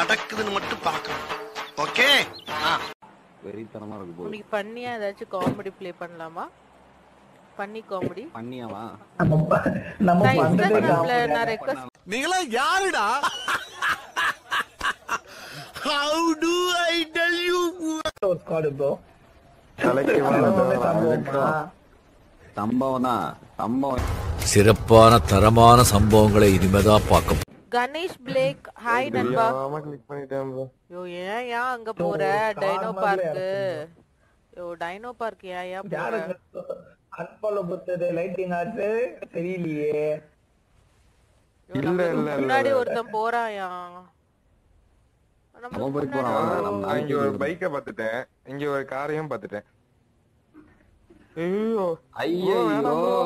நடக்குதுன்னு மட்டும் பார்க்கணும் ஓகே வெறித்தனமா இருக்கு போது உனக்கு பண்ணியா ஏதாச்சும் காமெடி ப்ளே பண்ணலாமா பண்ணி காமெடி பண்ணியாவா நம்ம ப- நம்ம நான் பண்றதே இன்ஸ்டாகிராம்ல நான் ரெக்வஸ்ட் நீங்களா யாருடா how do I tell you ஒரு ஸ்குவாடு ப்ரோ தலைக்கு சம்பவமா சம்பவம் தான் சம்பவம் சிறப்பான தரமான சம்பவங்களை இனிமேதான் பார்க்க கணேஷ் பிளேக் ஹாய் நண்பா கிளிக் பண்ணிட்டேன் bro. யோ ஏன் ஏன் அங்க போற dino park yo dino park ஏன் ஏன் போற யாருக்கு அன்பாலோ கொடுத்தது லைட்டிங் ஆச்சு தெரியலையே யோ, இல்ல, நம்ம இல்ல, இல்ல, முன்னாடி இல்ல. ஒருத்தன் போறாயா நம்ம அவன் போய் முன்னாடி போறான். ஒருத்தன் நம்ம நான் இங்க ஒரு பைக்கை பாத்துட்டேன் இங்க ஒரு காரையும் பாத்துட்டேன் ஐயோ ஐயோ வேணாம் bro.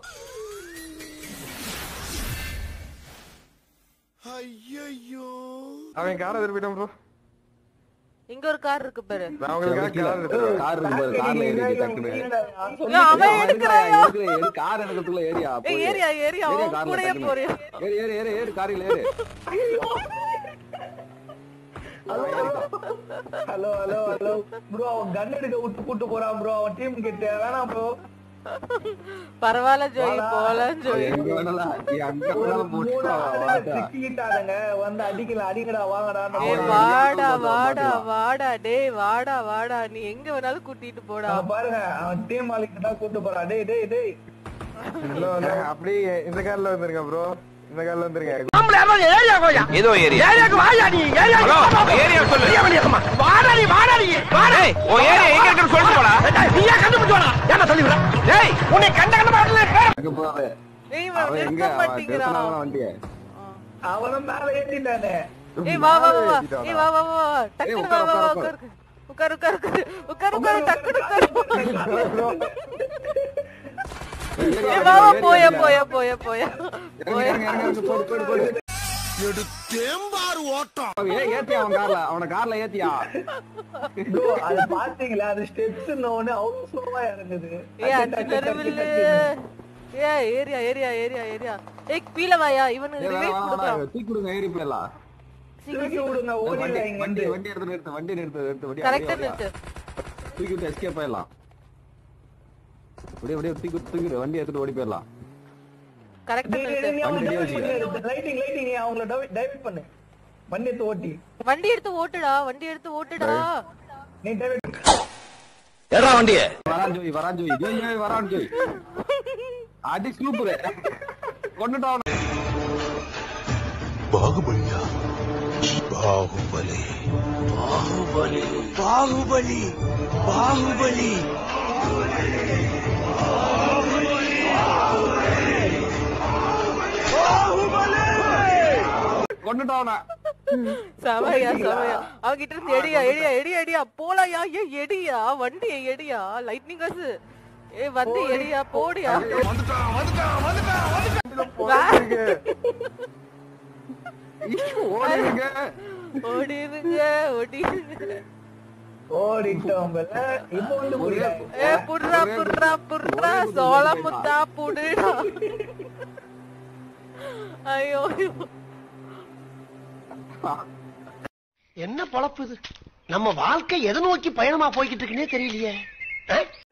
ஐயோ அவன் காரை திருப்பிட்டான் ப்ரோ இங்க ஒரு கார் இருக்கு பாரு நான் உங்களுக்காக கார் எடுத்துருவேன் கார் இருக்கு பாரு கார்ல ஏறி டக்குனு யோ, அவன் எடுக்கிறாயா ஏறு, ஏறு, கார் எடுக்கிறதுக்குள்ள ஏரியா ஏய் ஏரியா ஏரியா அவன் கூடயே போறியா ஏறு ஏறு ஏறு ஏறு காரில் ஏறு ஹலோ ஹலோ ஹலோ ப்ரோ அவன் கன் எடுக்க விட்டு கூட்டு போறான் ப்ரோ அவன் டீம் கிட்ட வேணாம் ப்ரோ பரவாயில்ல ஜோய் போலாம் ஜோய் எங்க வேணாலும் நீ அங்க வேணாலும் போட்டு வா, வாடா. சிக்கிட்டானுங்க வந்து அடிக்கல அடிக்கடா வாங்கடா ஏய் வாடா வாடா வாடா டேய் வாடா வாடா நீ எங்க வேணாலும் கூட்டிட்டு போடா அவன் பாருங்க அவன் டீம் ஆளுக்கு தான் கூட்டு போறான் டேய் டேய் டேய் இல்ல இல்ல அப்படியே இந்த கார்ல வந்துருங்க ப்ரோ இந்த கார்ல வந்துருங்க ஏதோ ஏரியா ஏரியாக்கு வாயா நீ ஏரியா ஏரியா சொல்லு வாடா நீ வாடா நீ வாடா ஓ ஏரியா எங்க இருக்குன்னு சொல்லிட்டு போடா நீயா கண்டுபிடிச்சு வாடா என்ன சொல்லி விடுற டேய் உன்னை கண்ட கண்ட பாடல எங்க போறாரு ஏய் அவன் இவன் எங்க நிறுத்த அவன் மாட்டேங்கிறான் நிறுத்தினானா வண்டியை அவனும் மேல ஏத்திட்டானே ஏய் வா வா வா ஏய் வா வா வா வா ஏய், டக்குனு உட்காரு, வா வா உட்காரு, உட்காரு உட்காரு உட்காரு உட்காரு உட்காரு டக்குனு உட்காரு ஏய் வா வா போயா போயா போயா போயா இறங்கு, இறங்கு, இறங்கு, இறங்கு, போடு, போடு, போடு. எடுத்தேம்பாரு ஓட்டம் ஏய், ஏத்தியா அவன் கார்ல அவன கார்ல ஏத்தியா ப்ரோ அது பாத்தீங்களா அது ஸ்டெப்ஸ் உடனே அவ்வளவு ஸ்லோவா இறங்குது ஏய் அஞ்சு தெருவில்ல ஏய் ஏரியா ஏரியா ஏரியா ஏரியா ஏய் கீழ வாயா இவனுக்கு ஏய், வேணாம், ரிவைவ் வேணாம், கொடுக்கலாம் வேணாம், தூக்கி விடுங்க ஏறி போயிடலாம் திருப்பி விடுங்க வண்டி ஓடிடுறாங்க வண்டி வண்டி எடுத்து நிறுத்து வண்டி நிறுத்து நிறுத்து வண்டி கரெக்டா அப்படியே நிறுத்து வரியா. தூக்கி விட்டு எஸ்கேப் ஆயிடலாம் அப்படியே அப்படியே தூக்கி விட்டு, தூக்கி விடு, வண்டி எடுத்துட்டு ஓடி போயிடலாம் கரெக்டா நிறுத்து லைட்டிங் லைட்டிங் அவங்கள டைவர்ட் பண்ணு வண்டி எடுத்து ஓட்டி வண்டி எடுத்து ஓட்டுடா வண்டி எடுத்து ஓட்டுடா நீ டைவர்ட் ஏடா வண்டிய வரான் ஜோய் வரான் ஜோய் ஜோய் ஜோய் வரான் ஜோய் அடி சூப்பர் கொண்டுட்டான் பாகுபலியா பாகுபலி பாகுபலி பாகுபலி பாகுபலி கொண்டுட்டான் சமையா சமையா அவகிட்ட இருந்து எடியா எடியா எடியா எடியா போலாயா ஏன் எடியா வண்டியை எடியா லைட்னிங் காசு ஏ வந்து எடியா போடியா ஓடிங்க ஓடிருங்க ஓடிருங்க ஓடிட்டோம் பல இப்போ வந்து புரியாது ஏ புடுறா புடுறா புடுறா சோளமுத்தா புடுடா ஐயோ ஐயோ. என்ன பொழப்பு இது நம்ம வாழ்க்கை எதை நோக்கி பயணமா போய்கிட்டு இருக்குன்னே தெரியலையே